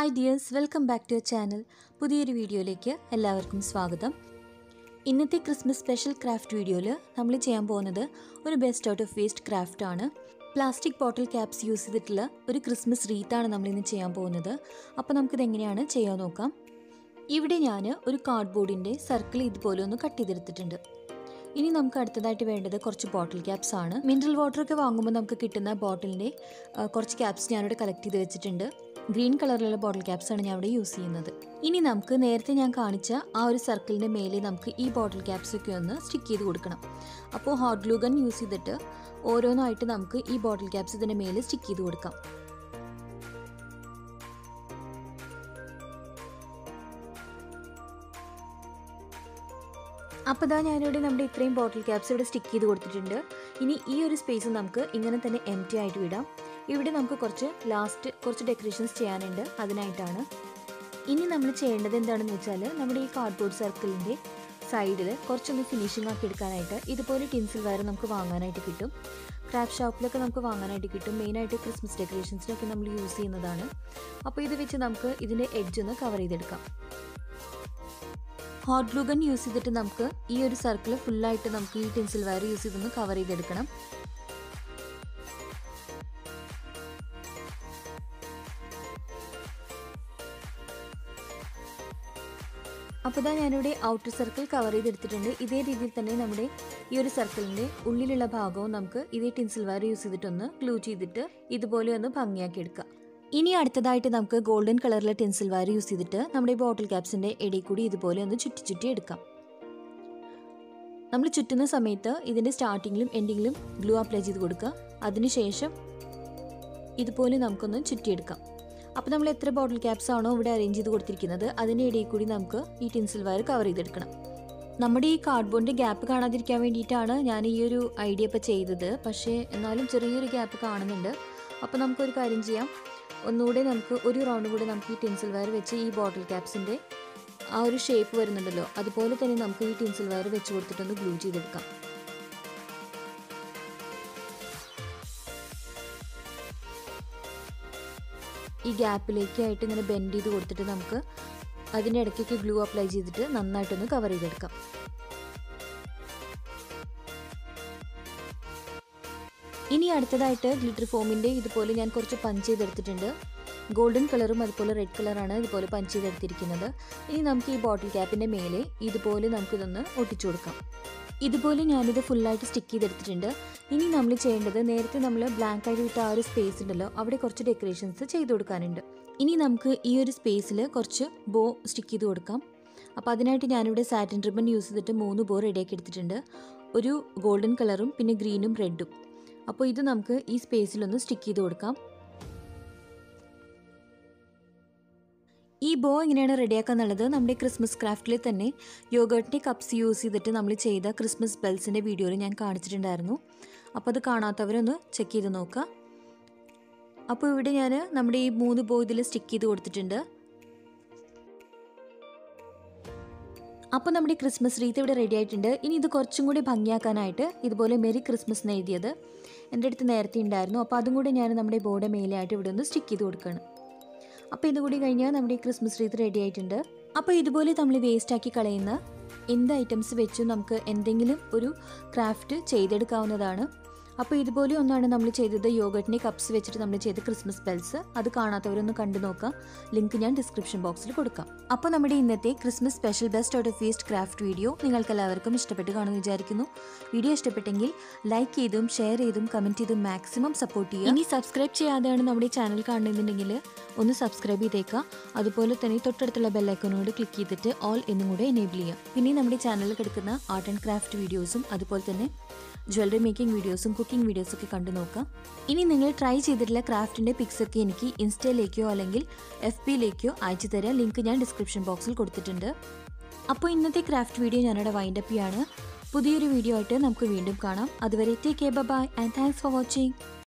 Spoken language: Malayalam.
hi dears welcome back to your channel പുതിയൊരു വീഡിയോയിലേക്ക് എല്ലാവർക്കും സ്വാഗതം ഇന്നത്തെ ക്രിസ്മസ് സ്പെഷ്യൽ ക്രാഫ്റ്റ് വീഡിയോയിൽ നമ്മൾ ചെയ്യാൻ പോകുന്നത് ഒരു best out of waste craft ആണ് പ്ലാസ്റ്റിക് ബോട്ടിൽ ക്യാപ്സ് യൂസ് ചെയ്തിട്ടുള്ള ഒരു ക്രിസ്മസ് റീത്താണ് നമ്മൾ ഇന്ന് ചെയ്യാൻ പോകുന്നത് അപ്പോൾ നമുക്കിത് എങ്ങനെയാണ് ചെയ്യാൻ നോക്കാം ഇവിടെ ഞാൻ ഒരു കാർഡ്ബോർഡിൻ്റെ സർക്കിൾ ഇതുപോലെ ഒന്ന് കട്ട് ചെയ്തെടുത്തിട്ടുണ്ട് ഇനി നമുക്ക് അടുത്തതായിട്ട് വേണ്ടത് കുറച്ച് ബോട്ടിൽ ക്യാപ്സ് ആണ് മിനറൽ വാട്ടർ ഒക്കെ വാങ്ങുമ്പോൾ നമുക്ക് കിട്ടുന്ന ബോട്ടിലിൻ്റെ ആ, കുറച്ച് ക്യാപ്സ് ഞാനിവിടെ കളക്ട് ചെയ്ത് വെച്ചിട്ടുണ്ട് ഗ്രീൻ കളറിലുള്ള ബോട്ടിൽ ക്യാപ്സ് ആണ് ഞാൻ ഇവിടെ യൂസ് ചെയ്യുന്നത് ഇനി നമുക്ക് നേരത്തെ ഞാൻ കാണിച്ച ആ ഒരു സർക്കിളിൻ്റെ മേലെ നമുക്ക് ഈ ബോട്ടിൽ ക്യാപ്സ് ഒക്കെ ഒന്ന് സ്റ്റിക്ക് ചെയ്ത് കൊടുക്കണം അപ്പോൾ ഹോട്ട് ഗ്ലൂ ഗൺ യൂസ് ചെയ്തിട്ട് ഓരോന്നായിട്ട് നമുക്ക് ഈ ബോട്ടിൽ ക്യാപ്സ് ഇതിൻ്റെ മേലെ സ്റ്റിക്ക് ചെയ്ത് കൊടുക്കാം അപ്പോൾ ഇതാ ഞാനിവിടെ നമ്മുടെ ഇത്രയും ബോട്ടിൽ ക്യാപ്സ് ഇവിടെ സ്റ്റിക്ക് ചെയ്ത് കൊടുത്തിട്ടുണ്ട് ഇനി ഈ ഒരു സ്പേസ് നമുക്ക് ഇങ്ങനെ തന്നെ എം ടി ആയിട്ട് വിടാം ഇവിടെ നമുക്ക് കുറച്ച് ലാസ്റ്റ് കുറച്ച് ഡെക്കറേഷൻസ് ചെയ്യാനുണ്ട് അതിനായിട്ടാണ് ഇനി നമ്മൾ ചെയ്യേണ്ടത് എന്താണെന്ന് വെച്ചാൽ നമ്മുടെ ഈ കാർഡ്ബോർഡ് സർക്കിളിൻ്റെ സൈഡിൽ കുറച്ചൊന്ന് ഫിനിഷിംഗ് ആക്കി എടുക്കാനായിട്ട് ഇതുപോലെ ടിൻസിൽ വയർ നമുക്ക് വാങ്ങാനായിട്ട് കിട്ടും ക്രാഫ്റ്റ് ഷോപ്പിലൊക്കെ നമുക്ക് വാങ്ങാനായിട്ട് കിട്ടും മെയിനായിട്ട് ക്രിസ്മസ് ഡെക്കറേഷൻസിനൊക്കെ നമ്മൾ യൂസ് ചെയ്യുന്നതാണ് അപ്പോൾ ഇത് വെച്ച് നമുക്ക് ഇതിൻ്റെ എഡ്ജ് ഒന്ന് കവർ ചെയ്തെടുക്കാം ഹോട്ട് ഗ്ലൂ ഗൺ യൂസ് ചെയ്തിട്ട് നമുക്ക് ഈ ഒരു സർക്കിൾ ഫുള്ളായിട്ട് നമുക്ക് ഈ ടെൻസിൽ വയർ യൂസ് ചെയ്തൊന്ന് കവർ ചെയ്തെടുക്കണം അപ്പോൾ ഇതാ ഞാനിവിടെ ഔട്ടർ സർക്കിൾ കവർ ചെയ്തെടുത്തിട്ടുണ്ട് ഇതേ രീതിയിൽ തന്നെ നമ്മുടെ ഈ ഒരു സർക്കിളിൻ്റെ ഉള്ളിലുള്ള ഭാഗവും നമുക്ക് ഇതേ ടിൻസിൽ വയർ യൂസ് ചെയ്തിട്ടൊന്ന് ഗ്ലൂ ചെയ്തിട്ട് ഇതുപോലെ ഒന്ന് ഭംഗിയാക്കി എടുക്കാം ഇനി അടുത്തതായിട്ട് നമുക്ക് ഗോൾഡൻ കളറിലെ ടെൻസിൽ വയർ യൂസ് ചെയ്തിട്ട് നമ്മുടെ ഈ ബോട്ടിൽ ക്യാപ്സിൻ്റെ ഇടയിൽ കൂടി ഇതുപോലെ ഒന്ന് ചുറ്റി ചുറ്റി എടുക്കാം നമ്മൾ ചുറ്റുന്ന സമയത്ത് ഇതിൻ്റെ സ്റ്റാർട്ടിങ്ങിലും എൻഡിങ്ങിലും ഗ്ലൂ അപ്ലൈ ചെയ്ത് കൊടുക്കുക അതിനുശേഷം ഇതുപോലെ നമുക്കൊന്ന് ചുറ്റിയെടുക്കാം അപ്പോൾ നമ്മൾ എത്ര ബോട്ടിൽ ക്യാപ്സ് ആണോ ഇവിടെ അറേഞ്ച് ചെയ്ത് കൊടുത്തിരിക്കുന്നത് അതിൻ്റെ ഇടയിൽ കൂടി നമുക്ക് ഈ ടിൻസിൽ വയർ കവർ ചെയ്തെടുക്കണം നമ്മുടെ ഈ കാർഡ്ബോർഡിൻ്റെ ഗ്യാപ്പ് കാണാതിരിക്കാൻ വേണ്ടിയിട്ടാണ് ഞാൻ ഈ ഒരു ഐഡിയ ഇപ്പോൾ ചെയ്തത് പക്ഷേ എന്നാലും ചെറിയൊരു ഗ്യാപ്പ് കാണുന്നുണ്ട് അപ്പോൾ നമുക്കൊരു കാര്യം ചെയ്യാം ഒന്നുകൂടെ നമുക്ക് ഒരു റൗണ്ട് കൂടെ നമുക്ക് ഈ ടിൻസിൽ വയർ വെച്ച് ഈ ബോട്ടിൽ ക്യാപ്സിൻ്റെ ആ ഒരു ഷേപ്പ് വരുന്നുണ്ടല്ലോ അതുപോലെ തന്നെ നമുക്ക് ഈ ടിൻസിൽ വയർ വെച്ച് കൊടുത്തിട്ടൊന്ന് ഗ്ലൂ ചെയ്തെടുക്കാം ഈ ഗ്യാപ്പിലേക്കായിട്ട് ഇങ്ങനെ ബെൻഡ് ചെയ്ത് കൊടുത്തിട്ട് നമുക്ക് അതിൻ്റെ ഇടയ്ക്കൊക്കെ ഗ്ലൂ അപ്ലൈ ചെയ്തിട്ട് നന്നായിട്ടൊന്ന് കവർ ചെയ്തെടുക്കാം ഇനി അടുത്തതായിട്ട് ഗ്ലിറ്റർ ഫോമിൻ്റെ ഇതുപോലെ ഞാൻ കുറച്ച് പഞ്ച് ചെയ്തെടുത്തിട്ടുണ്ട് ഗോൾഡൻ കളറും അതുപോലെ റെഡ് കളറാണ് ഇതുപോലെ പഞ്ച് ചെയ്തെടുത്തിരിക്കുന്നത് ഇനി നമുക്ക് ഈ ബോട്ടിൽ ക്യാപ്പിൻ്റെ മേലെ ഇതുപോലെ നമുക്കിതൊന്ന് ഒട്ടിച്ചു കൊടുക്കാം ഇതുപോലെ ഞാനിത് ഫുള്ളായിട്ട് സ്റ്റിക്ക് ചെയ്തെടുത്തിട്ടുണ്ട് ഇനി നമ്മൾ ചെയ്യേണ്ടത് നേരത്തെ നമ്മൾ ബ്ലാങ്ക് ആയിട്ട് വിട്ട ആ ഒരു സ്പേസ് ഉണ്ടല്ലോ അവിടെ കുറച്ച് ഡെക്കറേഷൻസ് ചെയ്ത് കൊടുക്കാനുണ്ട് ഇനി നമുക്ക് ഈ ഒരു സ്പേസിൽ കുറച്ച് ബോ സ്റ്റിക്ക് ചെയ്ത് കൊടുക്കാം അപ്പോൾ അതിനായിട്ട് ഞാനിവിടെ സാറ്റിൻ റിബൺ യൂസ് ചെയ്തിട്ട് മൂന്ന് ബോ റെഡിയാക്കി എടുത്തിട്ടുണ്ട് ഒരു ഗോൾഡൻ കളറും പിന്നെ ഗ്രീനും റെഡും അപ്പോൾ ഇത് നമുക്ക് ഈ സ്പേസിലൊന്ന് സ്റ്റിക്ക് ചെയ്ത് കൊടുക്കാം ഈ ബോ എങ്ങനെയാണ് റെഡിയാക്കുക എന്നുള്ളത് നമ്മുടെ ക്രിസ്മസ് ക്രാഫ്റ്റിൽ തന്നെ യോഗട്ടിൻ്റെ കപ്സ് യൂസ് ചെയ്തിട്ട് നമ്മൾ ചെയ്ത ക്രിസ്മസ് ബെൽസിൻ്റെ വീഡിയോയിൽ ഞാൻ കാണിച്ചിട്ടുണ്ടായിരുന്നു അപ്പോൾ അത് കാണാത്തവരൊന്ന് ചെക്ക് ചെയ്ത് നോക്കുക അപ്പോൾ ഇവിടെ ഞാൻ നമ്മുടെ ഈ മൂന്ന് ബോ ഇതിൽ സ്റ്റിക്ക് ചെയ്ത് കൊടുത്തിട്ടുണ്ട് അപ്പോൾ നമ്മുടെ ക്രിസ്മസ് റീത്ത് ഇവിടെ റെഡി ആയിട്ടുണ്ട് ഇനി ഇത് കുറച്ചും കൂടി ഭംഗിയാക്കാനായിട്ട് ഇതുപോലെ മെരി ക്രിസ്മസ് എന്ന് എഴുതിയത് എൻ്റെ അടുത്ത് നേരത്തെ ഉണ്ടായിരുന്നു അപ്പോൾ അതും കൂടി ഞാൻ നമ്മുടെ ബോർഡ് മേലെയായിട്ട് ഇവിടെ ഒന്ന് സ്റ്റിക്ക് ചെയ്ത് കൊടുക്കുകയാണ് അപ്പോൾ ഇതുകൂടി കഴിഞ്ഞാൽ നമ്മുടെ ഈ ക്രിസ്മസ് റീത്ത് റെഡി ആയിട്ടുണ്ട് അപ്പോൾ ഇതുപോലെ നമ്മൾ വേസ്റ്റ് ആക്കി കളയുന്ന എന്ത് ഐറ്റംസ് വെച്ചും നമുക്ക് എന്തെങ്കിലും ഒരു ക്രാഫ്റ്റ് ചെയ്തെടുക്കാവുന്നതാണ് അപ്പോൾ ഇതുപോലെ ഒന്നാണ് നമ്മൾ ചെയ്തത് യോഗട്ടിൻ്റെ കപ്സ് വെച്ചിട്ട് നമ്മൾ ചെയ്ത ക്രിസ്മസ് ബെൽസ് അത് കാണാത്തവരൊന്ന് കണ്ടു നോക്കാം ലിങ്ക് ഞാൻ ഡിസ്ക്രിപ്ഷൻ ബോക്സിൽ കൊടുക്കാം അപ്പോൾ നമ്മുടെ ഇന്നത്തെ Christmas special best out of waste craft video നിങ്ങൾക്ക് എല്ലാവർക്കും ഇഷ്ടപ്പെട്ട് കാണുമെന്ന് വിചാരിക്കുന്നു വീഡിയോ ഇഷ്ടപ്പെട്ടെങ്കിൽ ലൈക്ക് ചെയ്തും ഷെയർ ചെയ്തും കമൻറ്റ് ചെയ്തും മാക്സിമം സപ്പോർട്ട് ചെയ്യുക ഇനി സബ്സ്ക്രൈബ് ചെയ്യാതെയാണ് നമ്മുടെ ചാനൽ കാണുന്നുണ്ടെങ്കിൽ ഒന്ന് സബ്സ്ക്രൈബ് ചെയ്തേക്കുക അതുപോലെ തന്നെ തൊട്ടടുത്തുള്ള ബെല്ലൈക്കനോട് ക്ലിക്ക് ചെയ്തിട്ട് ഓൾ എന്നും കൂടെ എനേബിൾ ചെയ്യാം പിന്നെ നമ്മുടെ ചാനലിൽ കിടക്കുന്ന ആർട്ട് ആൻഡ് ക്രാഫ്റ്റ് വീഡിയോസും അതുപോലെ തന്നെ ജ്വല്ലറി മേക്കിംഗ് വീഡിയോസും കുക്കിംഗ് വീഡിയോസും ഒക്കെ കണ്ടു നോക്കാം ഇനി നിങ്ങൾ ട്രൈ ചെയ്തിട്ടുള്ള ക്രാഫ്റ്റിൻ്റെ പിക്സ് ഒക്കെ എനിക്ക് ഇൻസ്റ്റയിലേക്കോ അല്ലെങ്കിൽ എഫ് പിയിലേക്കോ അയച്ചു തരാം ലിങ്ക് ഞാൻ ഡിസ്ക്രിപ്ഷൻ ബോക്സിൽ കൊടുത്തിട്ടുണ്ട് അപ്പോൾ ഇന്നത്തെ ക്രാഫ്റ്റ് വീഡിയോ ഞാനിവിടെ വൈൻഡപ്പ് ചെയ്യാണ് പുതിയൊരു വീഡിയോ ആയിട്ട് നമുക്ക് വീണ്ടും കാണാം അതുവരെ take care bye and thanks for watching